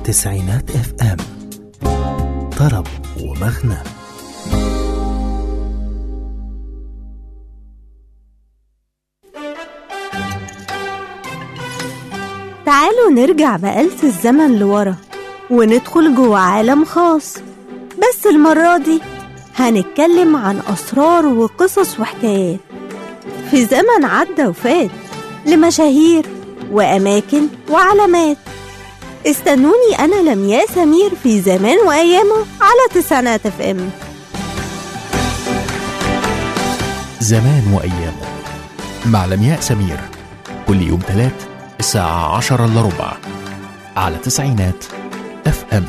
تسعينات اف ام طرب ومغنى تعالوا نرجع بآلة الزمن لورا وندخل جوه عالم خاص بس المرة دي هنتكلم عن أسرار وقصص وحكايات في زمن عدى وفات لمشاهير وأماكن وعلامات استنوني أنا لمياء سمير في زمان وأيامه على تسعينات اف ام زمان وأيامه مع لمياء سمير كل يوم تلات الساعة عشرة إلا ربع على تسعينات اف ام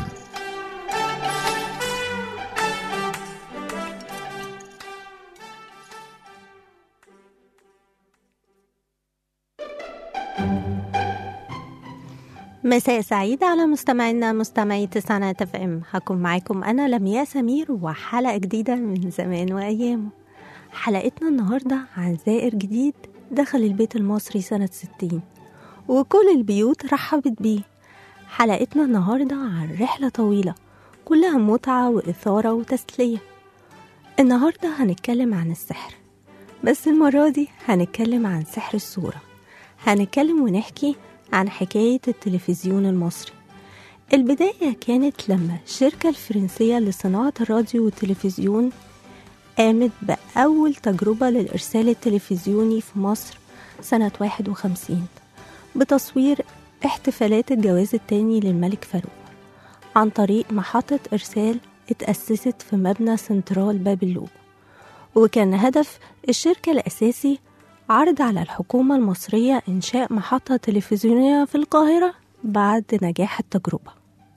مساء سعيد على مستمعينا مستمعي تسعينات اف ام هكون معاكم انا لمياء سمير وحلقه جديده من زمان وايامه حلقتنا النهارده عن زائر جديد دخل البيت المصري سنه 60 وكل البيوت رحبت بيه حلقتنا النهارده عن رحله طويله كلها متعه واثاره وتسليه النهارده هنتكلم عن السحر بس المره دي هنتكلم عن سحر الصوره هنتكلم ونحكي عن حكاية التلفزيون المصري البداية كانت لما الشركة الفرنسية لصناعة الراديو والتلفزيون قامت بأول تجربة للإرسال التلفزيوني في مصر سنة 51 بتصوير احتفالات الجواز التاني للملك فاروق عن طريق محطة إرسال اتأسست في مبنى سنترال باب اللوب وكان هدف الشركة الأساسي عرض على الحكومة المصرية إنشاء محطة تلفزيونية في القاهرة بعد نجاح التجربة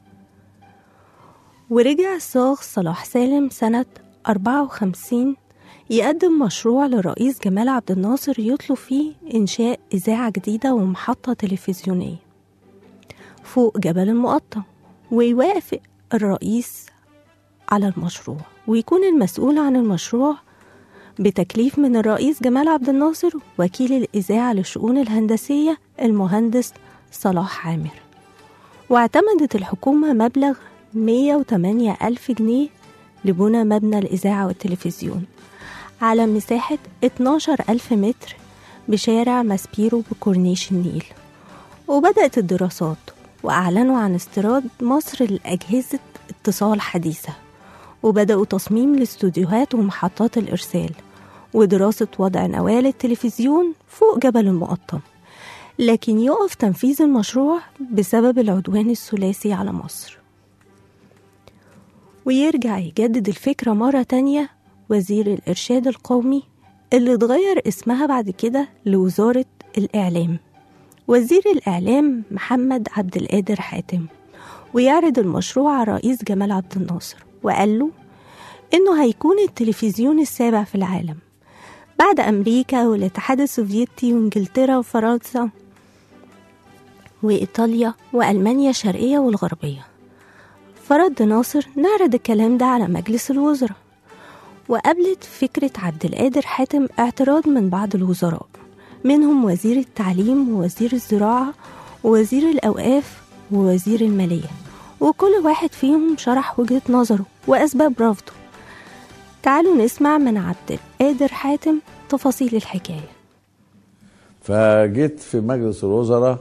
ورجع صاغ صلاح سالم سنة 54 يقدم مشروع للرئيس جمال عبد الناصر يطلب فيه إنشاء إذاعة جديدة ومحطة تلفزيونية فوق جبل المقطم ويوافق الرئيس على المشروع ويكون المسؤول عن المشروع بتكليف من الرئيس جمال عبد الناصر وكيل الإذاعة للشؤون الهندسية المهندس صلاح عامر واعتمدت الحكومة مبلغ 108 ألف جنيه لبنى مبنى الإذاعة والتلفزيون على مساحة 12 ألف متر بشارع ماسبيرو بكورنيش النيل وبدأت الدراسات وأعلنوا عن استيراد مصر لأجهزة اتصال حديثة وبدأوا تصميم الاستوديوهات ومحطات الإرسال ودراسة وضع نوال التلفزيون فوق جبل المقطم لكن يقف تنفيذ المشروع بسبب العدوان الثلاثي على مصر ويرجع يجدد الفكرة مرة تانية وزير الإرشاد القومي اللي اتغير اسمها بعد كده لوزارة الإعلام وزير الإعلام محمد عبد القادر حاتم ويعرض المشروع على الرئيس جمال عبد الناصر وقال له إنه هيكون التلفزيون السابع في العالم بعد أمريكا والاتحاد السوفيتي وإنجلترا وفرنسا وإيطاليا وألمانيا الشرقية والغربية فرد ناصر نعرض الكلام ده على مجلس الوزراء وقابلت فكرة عبد القادر حاتم اعتراض من بعض الوزراء منهم وزير التعليم ووزير الزراعة ووزير الأوقاف ووزير المالية وكل واحد فيهم شرح وجهة نظره وأسباب رفضه تعالوا نسمع من عبد القادر حاتم تفاصيل الحكاية فجيت في مجلس الوزراء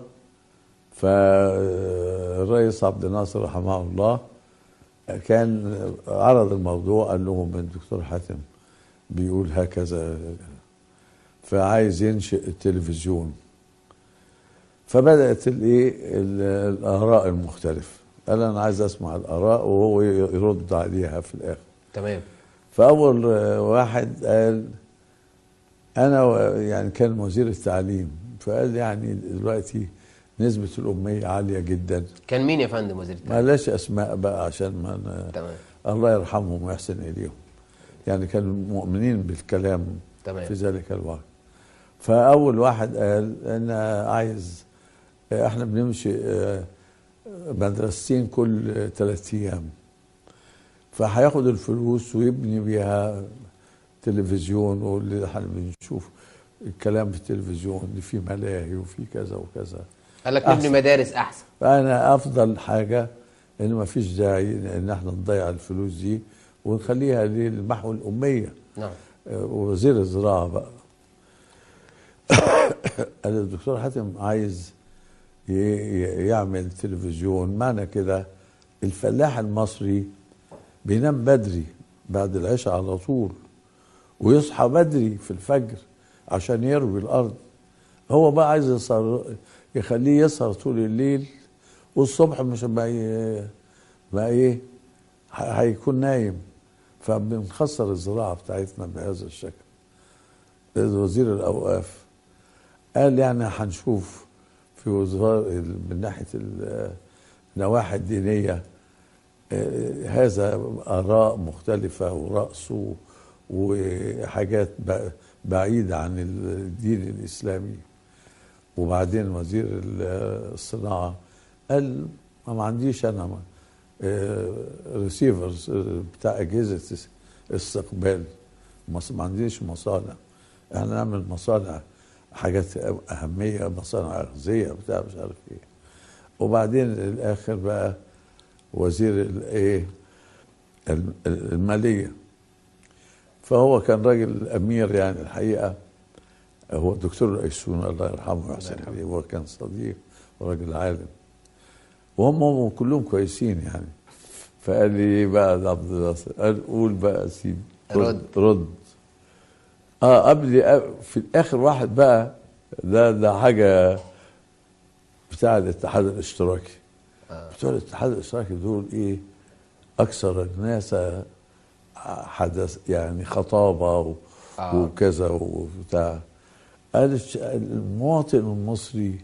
فالرئيس عبد الناصر رحمه الله كان عرض الموضوع قال لهم الدكتور حاتم بيقول هكذا فعايز ينشئ التلفزيون فبدات الايه الاراء المختلفه قال انا عايز اسمع الاراء وهو يرد عليها في الاخر تمام فاول واحد قال انا و- يعني كان وزير التعليم فقال يعني دلوقتي نسبه الاميه عاليه جدا كان مين يا فندم وزير التعليم؟ معلش اسماء بقى عشان ما ن- تمام الله يرحمهم ويحسن اليهم يعني كانوا مؤمنين بالكلام تمام. في ذلك الوقت فاول واحد قال انا عايز احنا بنمشي آه، مدرستين كل ثلاث ايام فهياخد الفلوس ويبني بيها تلفزيون واللي احنا بنشوف الكلام في التلفزيون اللي فيه ملاهي وفي كذا وكذا قال لك نبني أحسن. مدارس احسن فانا افضل حاجه ان ما فيش داعي ان احنا نضيع الفلوس دي ونخليها للمحو الاميه نعم آه، وزير الزراعه بقى قال الدكتور حاتم عايز ي- ي- يعمل تلفزيون معنى كده الفلاح المصري بينام بدري بعد العشاء على طول ويصحى بدري في الفجر عشان يروي الارض هو بقى عايز يسهر يخليه يسهر طول الليل والصبح مش بقى ي- بقى ايه ه- هيكون نايم فبنخسر الزراعه بتاعتنا بهذا الشكل وزير الاوقاف قال يعني هنشوف في وزارة من ناحيه ال- النواحي الدينيه آه، هذا اراء مختلفه ورأس و- وحاجات ب- بعيده عن الدين الاسلامي وبعدين وزير ال- الصناعه قال ما ما عنديش انا ريسيفرز بتاع اجهزه استقبال مص- ما عنديش مصانع احنا نعمل مصانع حاجات اهميه مصانع اغذيه بتاع مش عارف ايه وبعدين الاخر بقى وزير الايه الم- الماليه فهو كان راجل امير يعني الحقيقه هو الدكتور الايسون الله يرحمه ويحسن اليه هو كان صديق وراجل عالم وهم هم كلهم كويسين يعني فقال لي ايه بقى ده عبد الناصر قال قول بقى يا سيدي رد. رد اه قبل في الاخر واحد بقى ده ده حاجه بتاع الاتحاد الاشتراكي بتوع الاتحاد الاشتراكي دول ايه اكثر الناس حدث يعني خطابه و- آه. وكذا وبتاع قال الش- المواطن المصري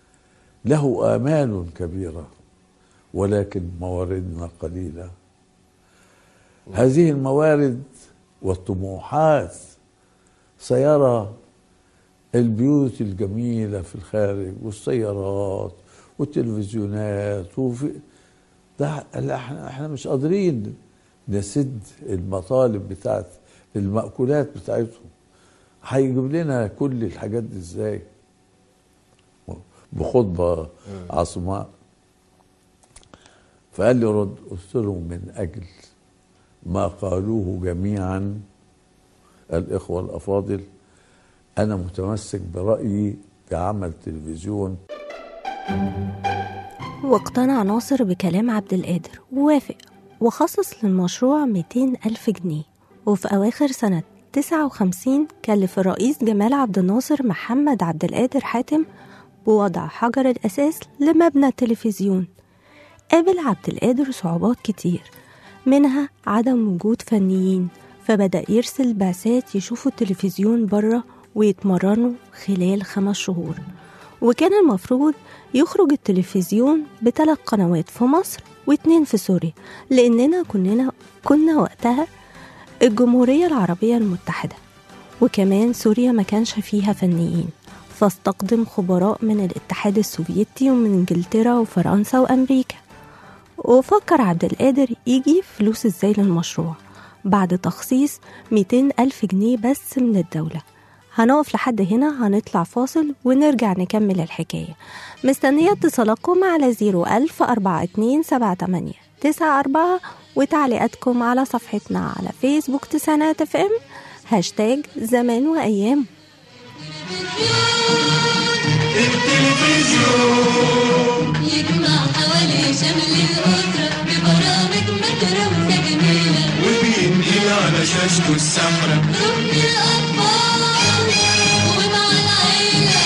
له آمال كبيرة ولكن مواردنا قليلة هذه الموارد والطموحات سيرى البيوت الجميلة في الخارج والسيارات والتلفزيونات وفي ده لا، احنا احنا مش قادرين نسد المطالب بتاعت المأكولات بتاعتهم هيجيب لنا كل الحاجات دي ازاي بخطبة عصماء فقال لي رد قلت له من أجل ما قالوه جميعا الإخوة الأفاضل أنا متمسك برأيي بعمل تلفزيون واقتنع ناصر بكلام عبد القادر ووافق وخصص للمشروع 200 ألف جنيه وفي أواخر سنة 59 كلف الرئيس جمال عبد الناصر محمد عبد القادر حاتم بوضع حجر الأساس لمبنى التلفزيون قابل عبد القادر صعوبات كتير منها عدم وجود فنيين فبدأ يرسل بعثات يشوفوا التلفزيون بره ويتمرنوا خلال خمس شهور وكان المفروض يخرج التلفزيون بثلاث قنوات في مصر واتنين في سوريا لأننا كنا كنا وقتها الجمهورية العربية المتحدة وكمان سوريا ما كانش فيها فنيين فاستقدم خبراء من الاتحاد السوفيتي ومن انجلترا وفرنسا وامريكا وفكر عبد القادر يجيب فلوس ازاي للمشروع بعد تخصيص 200 ألف جنيه بس من الدولة هنقف لحد هنا هنطلع فاصل ونرجع نكمل الحكاية مستنية اتصالاتكم على 01000 4278 94 وتعليقاتكم على صفحتنا على فيسبوك تسعينات اف ام هاشتاج زمان وأيام يجمع حوالي شمل الأسرة ببرامج متروسة جميلة وبينقل على شاشته السمرة ركن الأطفال ومع العيلة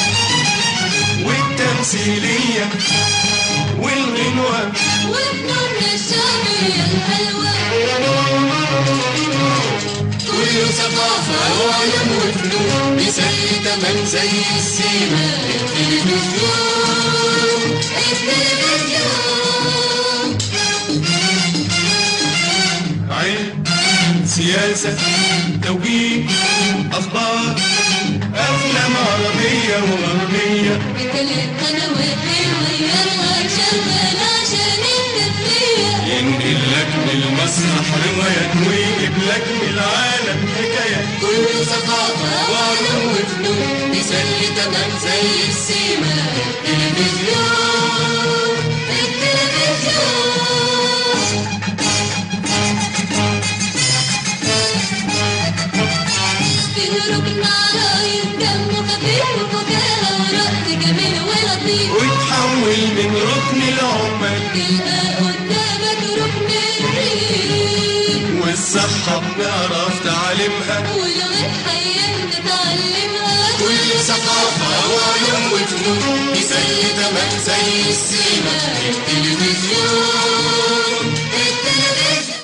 والتمثيلية والغنوة وبنور الشعبية الحلوة كله ثقافة وعلم وفنون بيسلي تمن زي السيما التلفزيون التلفزيون علم سياسة توجيه أخبار أفلام عربية وغربية بكل القنوات بيغيرها شغال عشان التسلية ينقل لك من المسرح روايات ويجيب لك من العالم حكايات كله ثقافة وعلوم وفنون بيسلي تمام زي السيما التلفزيون التلفزيون تعمل من ركن العمال تلقى قدامك ركن الريف والصحة بنعرف تعلمها ولغة حياة تتعلمها كل ثقافة وعلوم وفنون مثال تمام زي السينما التلفزيون التلفزيون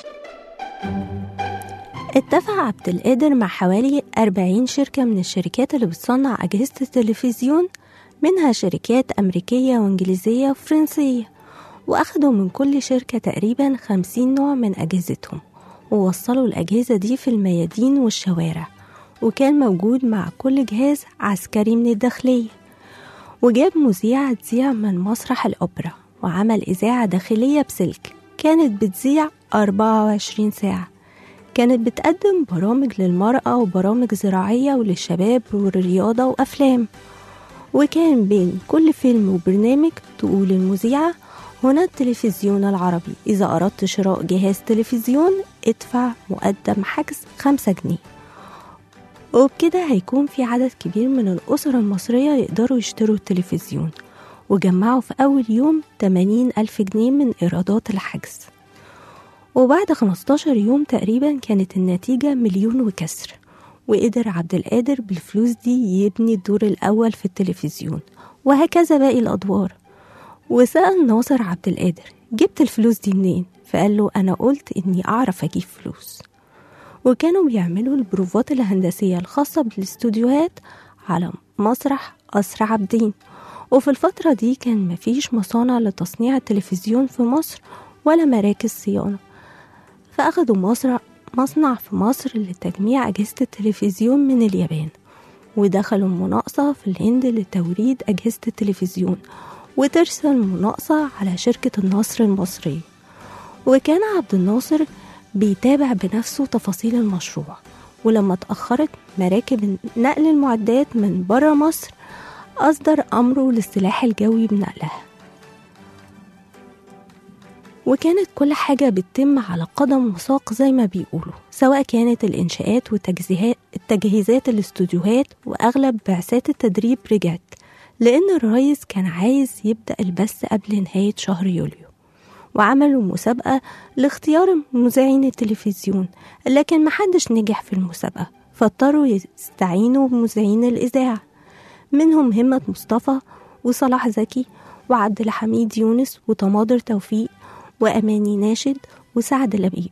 اتفق عبد القادر مع حوالي 40 شركة من الشركات اللي بتصنع أجهزة التلفزيون منها شركات أمريكية وإنجليزية وفرنسية وأخدوا من كل شركة تقريبا 50 نوع من أجهزتهم ووصلوا الأجهزة دي في الميادين والشوارع وكان موجود مع كل جهاز عسكري من الداخلية وجاب مذيعة تذيع من مسرح الأوبرا وعمل إذاعة داخلية بسلك كانت بتذيع 24 ساعة كانت بتقدم برامج للمرأة وبرامج زراعية وللشباب والرياضة وأفلام وكان بين كل فيلم وبرنامج تقول المذيعة هنا التلفزيون العربي إذا أردت شراء جهاز تلفزيون ادفع مقدم حجز خمسة جنيه وبكده هيكون في عدد كبير من الأسر المصرية يقدروا يشتروا التلفزيون وجمعوا في أول يوم 80 ألف جنيه من إيرادات الحجز وبعد 15 يوم تقريبا كانت النتيجة مليون وكسر وقدر عبد القادر بالفلوس دي يبني الدور الأول في التلفزيون وهكذا باقي الأدوار وسأل ناصر عبد القادر جبت الفلوس دي منين؟ فقال له أنا قلت إني أعرف أجيب فلوس وكانوا بيعملوا البروفات الهندسية الخاصة بالاستوديوهات على مسرح قصر عابدين وفي الفترة دي كان مفيش مصانع لتصنيع التلفزيون في مصر ولا مراكز صيانة فأخدوا مصر مصنع في مصر لتجميع أجهزة التلفزيون من اليابان ودخلوا مناقصة في الهند لتوريد أجهزة التلفزيون وترسل مناقصة على شركة النصر المصرية وكان عبد الناصر بيتابع بنفسه تفاصيل المشروع ولما اتأخرت مراكب نقل المعدات من برا مصر أصدر أمره للسلاح الجوي بنقلها وكانت كل حاجة بتتم على قدم وساق زي ما بيقولوا سواء كانت الإنشاءات وتجهيزات التجهيزات الاستوديوهات وأغلب بعثات التدريب رجعت لأن الرئيس كان عايز يبدأ البث قبل نهاية شهر يوليو وعملوا مسابقة لاختيار مذيعين التلفزيون لكن محدش نجح في المسابقة فاضطروا يستعينوا بمذيعين الإذاعة منهم همة مصطفى وصلاح زكي وعبد الحميد يونس وتماضر توفيق وأماني ناشد وسعد لبيب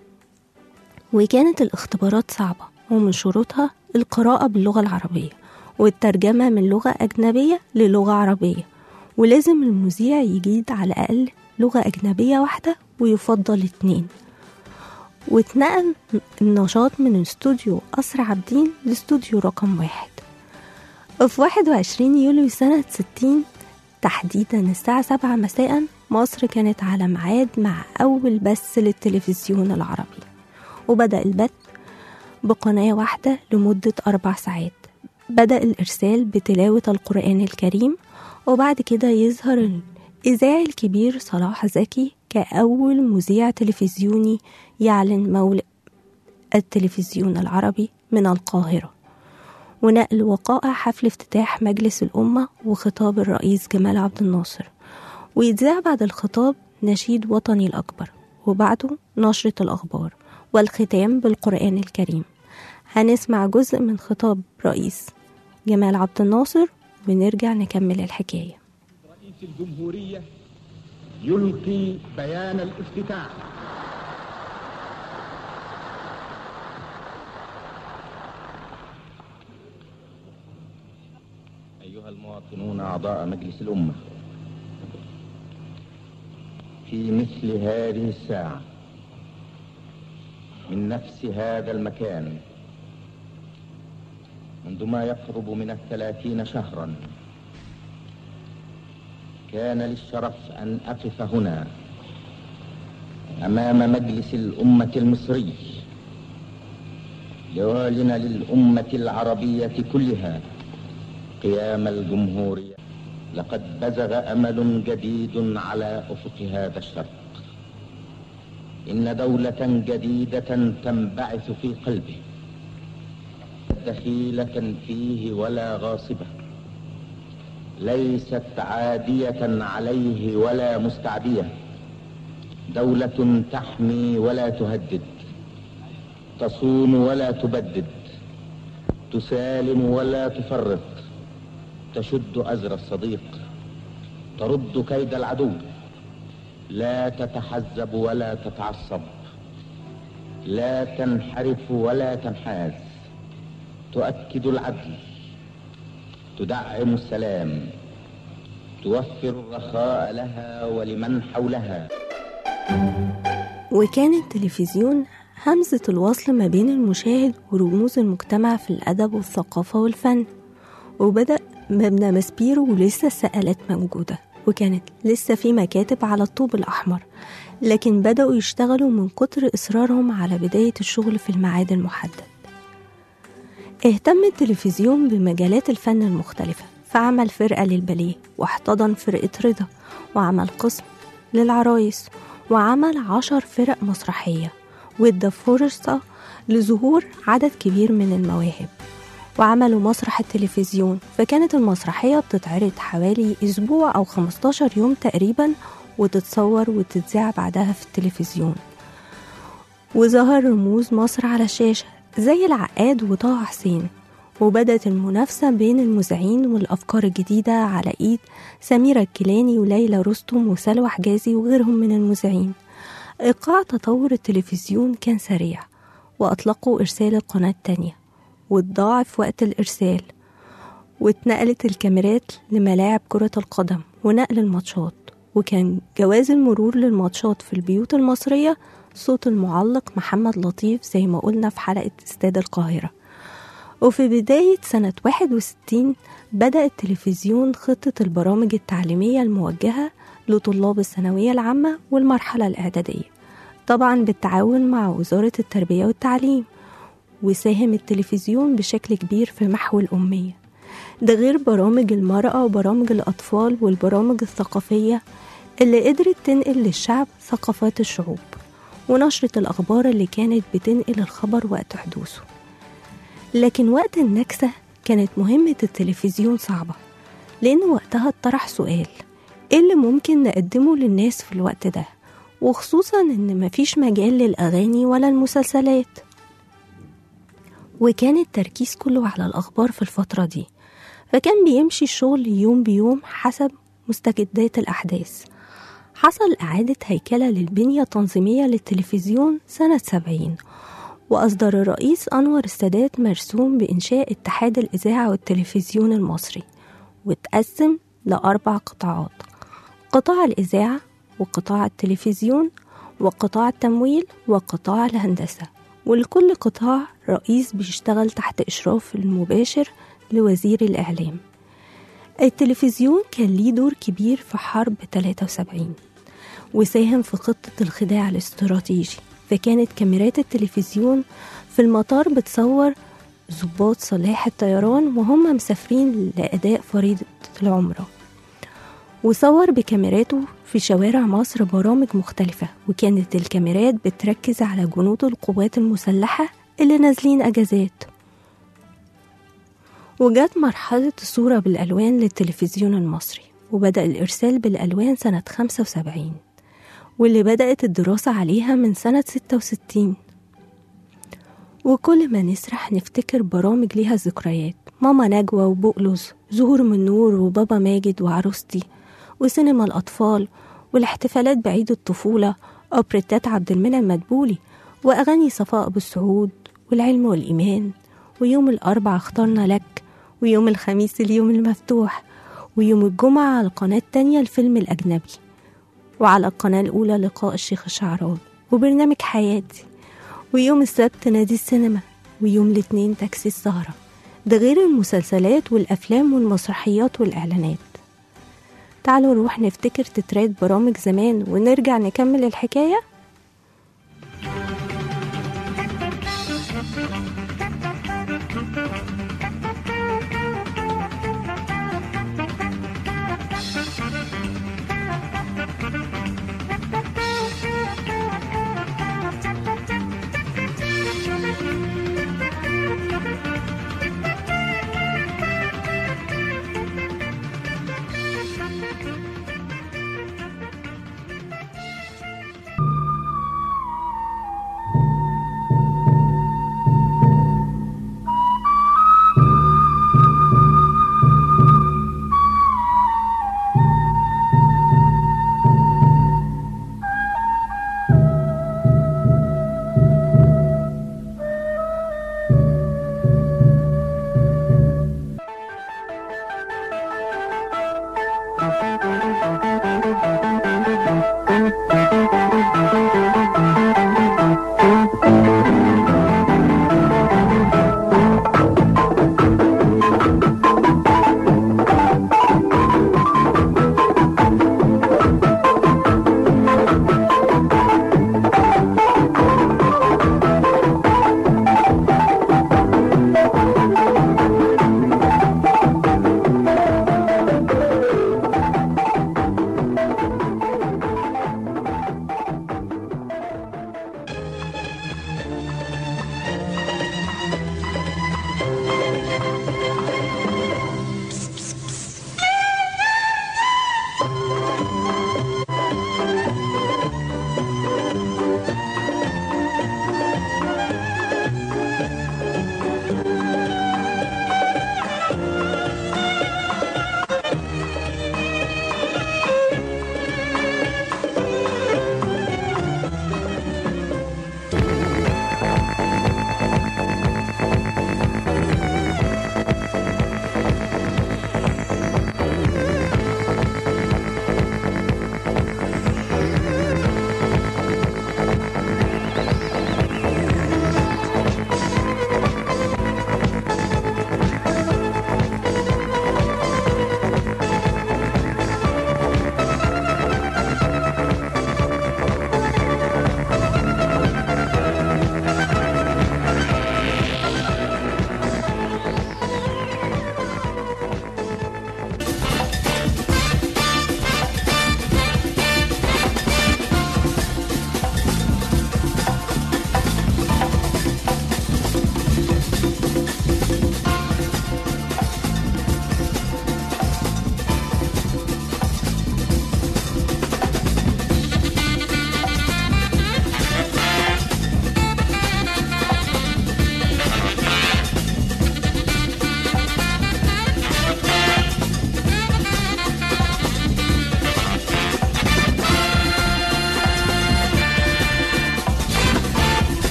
وكانت الاختبارات صعبة ومن شروطها القراءة باللغة العربية والترجمة من لغة أجنبية للغة عربية ولازم المذيع يجيد على الأقل لغة أجنبية واحدة ويفضل اتنين واتنقل النشاط من استوديو قصر عابدين لاستوديو رقم واحد في 21 يوليو سنة 60 تحديدا الساعة 7 مساء مصر كانت على ميعاد مع أول بث للتلفزيون العربي وبدأ البث بقناة واحدة لمدة أربع ساعات بدأ الإرسال بتلاوة القرآن الكريم وبعد كده يظهر الإذاعي الكبير صلاح زكي كأول مذيع تلفزيوني يعلن مولد التلفزيون العربي من القاهرة ونقل وقائع حفل افتتاح مجلس الأمة وخطاب الرئيس جمال عبد الناصر ويتذاع بعد الخطاب نشيد وطني الأكبر وبعده نشرة الأخبار والختام بالقرآن الكريم هنسمع جزء من خطاب رئيس جمال عبد الناصر ونرجع نكمل الحكاية رئيس الجمهورية يلقي بيان الافتتاح أيها المواطنون أعضاء مجلس الأمة في مثل هذه الساعة من نفس هذا المكان منذ ما يقرب من الثلاثين شهرا كان لي الشرف أن أقف هنا أمام مجلس الأمة المصري لأعلن للأمة العربية كلها قيام الجمهورية لقد بزغ أمل جديد على أفق هذا الشرق إن دولة جديدة تنبعث في قلبه دخيلة فيه ولا غاصبة ليست عادية عليه ولا مستعدية دولة تحمي ولا تهدد تصون ولا تبدد تسالم ولا تفرط تشد أزر الصديق ترد كيد العدو لا تتحزب ولا تتعصب لا تنحرف ولا تنحاز تؤكد العدل تدعم السلام توفر الرخاء لها ولمن حولها وكان التلفزيون همزة الوصل ما بين المشاهد ورموز المجتمع في الأدب والثقافة والفن وبدأ مبنى ماسبيرو ولسه السقالات موجودة وكانت لسه في مكاتب على الطوب الأحمر لكن بدأوا يشتغلوا من كتر إصرارهم على بداية الشغل في الميعاد المحدد اهتم التلفزيون بمجالات الفن المختلفة فعمل فرقة للباليه واحتضن فرقة رضا وعمل قسم للعرايس وعمل عشر فرق مسرحية وادى فرصة لظهور عدد كبير من المواهب وعملوا مسرح التلفزيون فكانت المسرحية بتتعرض حوالي أسبوع أو 15 يوم تقريبا وتتصور وتتذاع بعدها في التلفزيون وظهر رموز مصر على الشاشة زي العقاد وطه حسين وبدأت المنافسة بين المذيعين والأفكار الجديدة على إيد سميرة الكيلاني وليلى رستم وسلوى حجازي وغيرهم من المذيعين إيقاع تطور التلفزيون كان سريع وأطلقوا إرسال القناة التانية واتضاعف وقت الإرسال واتنقلت الكاميرات لملاعب كرة القدم ونقل الماتشات وكان جواز المرور للماتشات في البيوت المصرية صوت المعلق محمد لطيف زي ما قلنا في حلقة استاد القاهرة وفي بداية سنة 61 بدأ التلفزيون خطة البرامج التعليمية الموجهة لطلاب الثانوية العامة والمرحلة الإعدادية طبعا بالتعاون مع وزارة التربية والتعليم وساهم التلفزيون بشكل كبير في محو الأمية ده غير برامج المرأة وبرامج الأطفال والبرامج الثقافية اللي قدرت تنقل للشعب ثقافات الشعوب ونشرة الأخبار اللي كانت بتنقل الخبر وقت حدوثه لكن وقت النكسة كانت مهمة التلفزيون صعبة لأن وقتها اتطرح سؤال إيه اللي ممكن نقدمه للناس في الوقت ده وخصوصا إن مفيش مجال للأغاني ولا المسلسلات وكان التركيز كله على الأخبار في الفترة دي فكان بيمشي الشغل يوم بيوم حسب مستجدات الأحداث حصل إعادة هيكلة للبنية التنظيمية للتلفزيون سنة سبعين وأصدر الرئيس أنور السادات مرسوم بإنشاء اتحاد الإذاعة والتلفزيون المصري وتقسم لأربع قطاعات قطاع الإذاعة وقطاع التلفزيون وقطاع التمويل وقطاع الهندسة ولكل قطاع رئيس بيشتغل تحت إشراف المباشر لوزير الإعلام التلفزيون كان ليه دور كبير في حرب 73 وساهم في خطة الخداع الاستراتيجي فكانت كاميرات التلفزيون في المطار بتصور ضباط صلاح الطيران وهم مسافرين لأداء فريضة العمرة وصور بكاميراته في شوارع مصر برامج مختلفة وكانت الكاميرات بتركز على جنود القوات المسلحة اللي نازلين أجازات وجت مرحلة الصورة بالألوان للتلفزيون المصري وبدأ الإرسال بالألوان سنة 75 واللي بدأت الدراسة عليها من سنة 66 وكل ما نسرح نفتكر برامج ليها ذكريات ماما نجوى وبقلص ظهور من نور وبابا ماجد وعروستي وسينما الأطفال والاحتفالات بعيد الطفولة أوبريتات عبد المنعم مدبولي وأغاني صفاء بالسعود والعلم والإيمان ويوم الأربع اخترنا لك ويوم الخميس اليوم المفتوح ويوم الجمعة على القناة التانية الفيلم الأجنبي وعلى القناة الأولى لقاء الشيخ الشعراوي وبرنامج حياتي ويوم السبت نادي السينما ويوم الاثنين تاكسي السهرة ده غير المسلسلات والأفلام والمسرحيات والإعلانات تعالوا نروح نفتكر تترات برامج زمان ونرجع نكمل الحكاية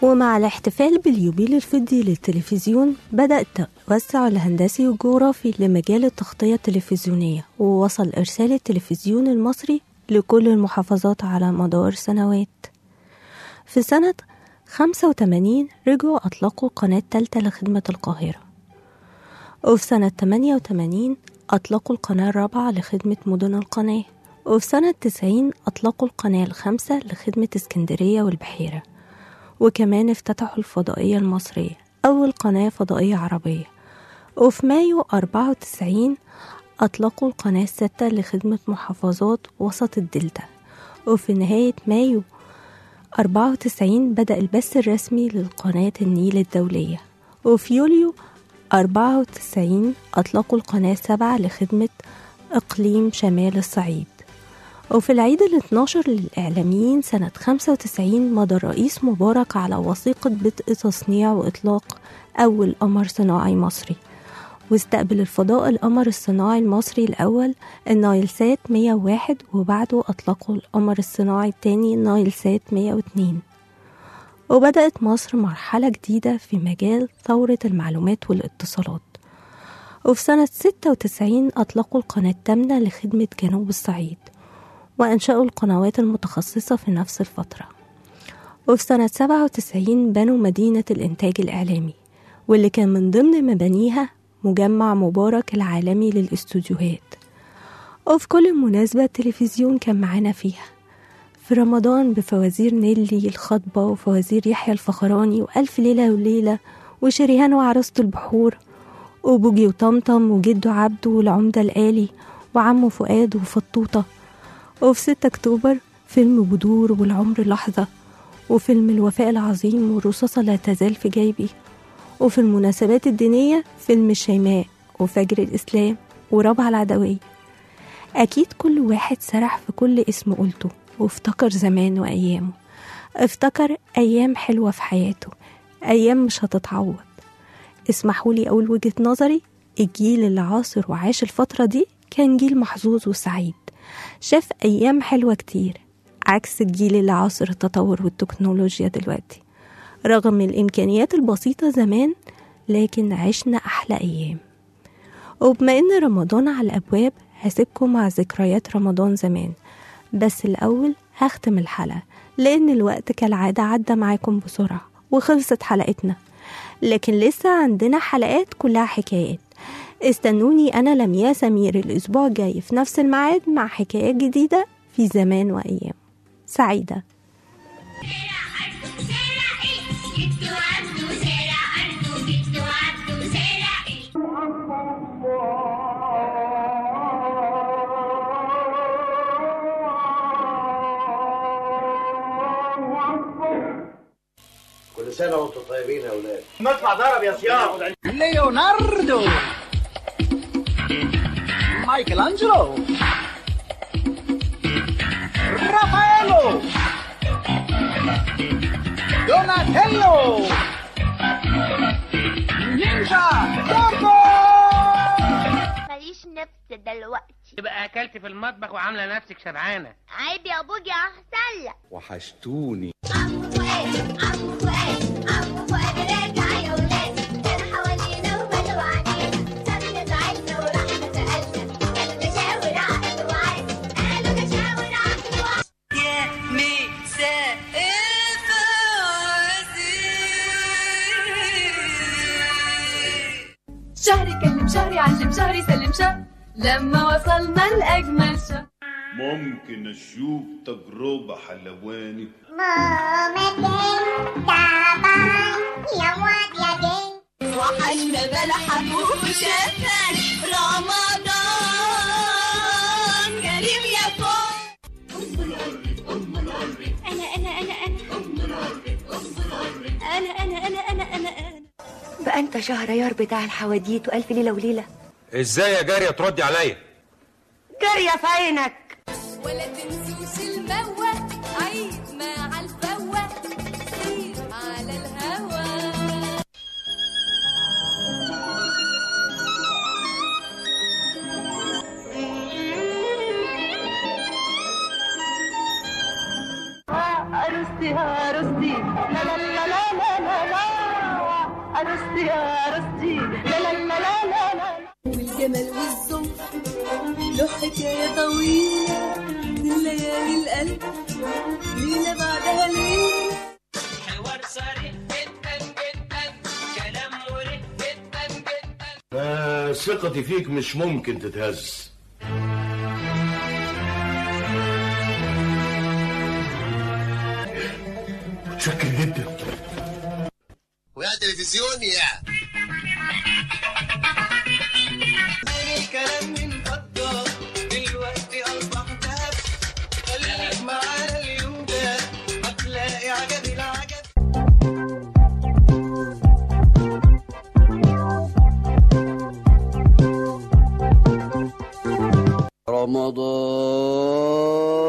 ومع الاحتفال باليوبيل الفضي للتلفزيون بدأ التوسع الهندسي والجغرافي لمجال التغطية التلفزيونية ووصل إرسال التلفزيون المصري لكل المحافظات على مدار سنوات في سنة 85 رجعوا أطلقوا قناة تالتة لخدمة القاهرة وفي سنة 88 أطلقوا القناة الرابعة لخدمة مدن القناة وفي سنة 90 أطلقوا القناة الخامسة لخدمة اسكندرية والبحيرة وكمان افتتحوا الفضائية المصرية أول قناة فضائية عربية وفي مايو 94 أطلقوا القناة الستة لخدمة محافظات وسط الدلتا وفي نهاية مايو 94 بدأ البث الرسمي للقناة النيل الدولية وفي يوليو 94 أطلقوا القناة سبعة لخدمة إقليم شمال الصعيد وفي العيد ال 12 للإعلاميين سنة 95 مضى الرئيس مبارك على وثيقة بدء تصنيع وإطلاق أول قمر صناعي مصري واستقبل الفضاء القمر الصناعي المصري الأول النايل سات 101 وبعده أطلقوا القمر الصناعي التاني النايل سات 102 وبدأت مصر مرحلة جديدة في مجال ثورة المعلومات والاتصالات وفي سنة 96 أطلقوا القناة التامنة لخدمة جنوب الصعيد وأنشأوا القنوات المتخصصة في نفس الفترة وفي سنة 97 بنوا مدينة الإنتاج الإعلامي واللي كان من ضمن مبانيها مجمع مبارك العالمي للاستوديوهات وفي كل مناسبة التلفزيون كان معانا فيها في رمضان بفوازير نيلي الخطبة وفوازير يحيى الفخراني وألف ليلة وليلة وشريهان وعروسة البحور وبوجي وطمطم وجده عبده والعمدة الآلي وعمه فؤاد وفطوطة وفي 6 أكتوبر فيلم بدور والعمر لحظة وفيلم الوفاء العظيم والرصاصة لا تزال في جيبي وفي المناسبات الدينية فيلم الشيماء وفجر الإسلام ورابعة العدوية أكيد كل واحد سرح في كل اسم قلته وافتكر زمان وأيامه افتكر أيام حلوة في حياته أيام مش هتتعوض اسمحولي أقول وجهة نظري الجيل اللي عاصر وعاش الفترة دي كان جيل محظوظ وسعيد شاف أيام حلوة كتير عكس الجيل اللي عاصر التطور والتكنولوجيا دلوقتي رغم الإمكانيات البسيطة زمان لكن عشنا أحلى أيام وبما إن رمضان على الأبواب هسيبكم مع ذكريات رمضان زمان بس الأول هختم الحلقة لأن الوقت كالعادة عدى معاكم بسرعة وخلصت حلقتنا لكن لسه عندنا حلقات كلها حكايات استنوني أنا لميا سمير الأسبوع الجاي في نفس الميعاد مع حكايات جديدة في زمان وأيام سعيدة جدو عبدو زرع أرضه جدو عبدو زرع كل سنة وانتم طيبين يا أولاد مدفع ضرب يا صيام ليوناردو مايكل أنجلو رافايلو دوناتيلو نينجا تورتو ماليش نفس دلوقتي يبقى اكلت في المطبخ وعامله نفسك شبعانه عيب يا بوجي احسن لك وحشتوني عمو فؤاد عمو فؤاد عمو فؤاد راجع يا ولاد كان حوالينا وبدوا علينا سابنا زعلنا ورحنا سألنا قالوا ده شاور عقل وعايز قالوا ده شاور عقل وعايز يا مساء الفوازير شهري كلم شهري علم شهري سلم شهر لما وصلنا لأجمل شهر ممكن اشوف تجربة حلواني ماما دين تعبان يا واد يا دين وحشنا بلح وشفان رمضان كريم يا فوق أنا أنا أنا أنا أنا أنا أنا أنا أنا أنا بقى انت شهريار بتاع الحواديت والف ليله وليله ازاي يا جارية تردي عليا جاريه في عينك ولا تنسوش الموة عيد مع الفوة سير على الهوى عروستي عروستي لا لا لا لا لا آه ثقتي فيك مش ممكن تتهز متشكر جدا ويا تلفزيون يا الكلام من فضة دلوقتي أصبح ذهب خليك معانا اليوم ده هتلاقي عجب العجب رمضان